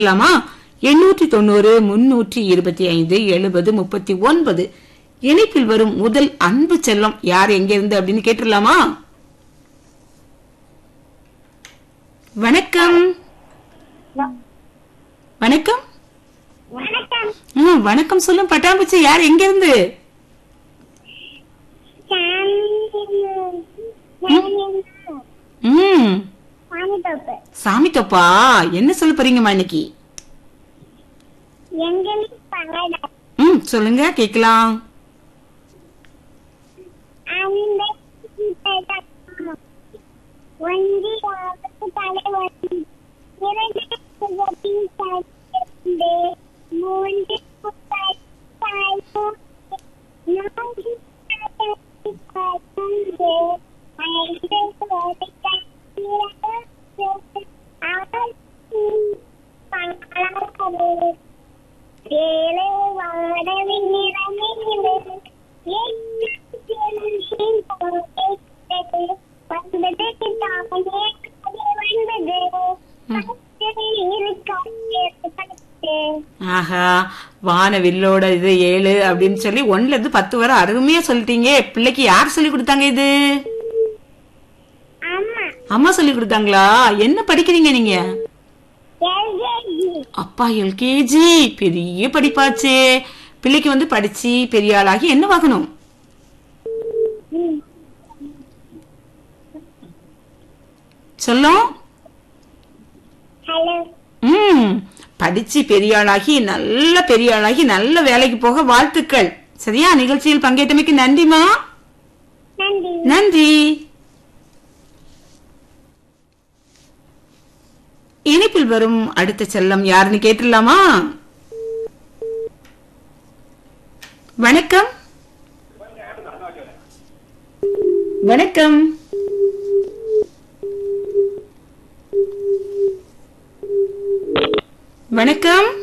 இல்லாமா எண்ணூற்றி தொண்ணூறு முன்னூற்றி இருபத்தி ஐந்து எழுபது முப்பத்தி ஒன்பது இணைப்பில் வரும் முதல் அன்பு செல்லம் யார் எங்க இருந்து அப்படின்னு கேட்டுடலாமா வணக்கம் வணக்கம் வணக்கம் ம், வணக்கம் சொல்லும் பட்டாம்பூச்சி யார் எங்க இருந்து ம் சாமித்தோப்பு சாமி தொப்பா என்ன சொல்ல போறீங்கம்மா இன்னைக்கு எங்களுக்கு பங்கடா ம் சொல்லுங்க கேக்கலாம் அந்த ஒன்றி தலைவன் இரண்டு சுகத்தின் தந்து மூன்று தாய்ப்பு நான்கு பறந்து ஐந்து ஆறு ஏழு வாடவின் நிறமில்லை வந்தது தாமனே வந்தது ஆஹா வானவில்லோட இது ஏழு அப்படின்னு சொல்லி ஒண்ணுல இருந்து பத்து வரை அருமையா சொல்லிட்டீங்க பிள்ளைக்கு யார் சொல்லி கொடுத்தாங்க இது ஆமா அம்மா சொல்லி கொடுத்தாங்களா என்ன படிக்கிறீங்க நீங்க எல்கேஜி அப்பா எல்கேஜி பெரிய படிப்பாச்சே பிள்ளைக்கு வந்து படிச்சு பெரிய ஆளாகி என்ன வாங்கணும் சொல்லும் ஹலோ ம் படிச்சு பெரிய ஆளாகி நல்ல பெரிய ஆளாகி நல்ல வேலைக்கு போக வாழ்த்துக்கள் சரியா நிகழ்ச்சியில் பங்கேற்றமைக்கு நன்றிமா நன்றி நன்றி இணைப்பில் வரும் அடுத்த செல்லம் யாருன்னு கேட்டுடலாமா வணக்கம் வணக்கம் வணக்கம்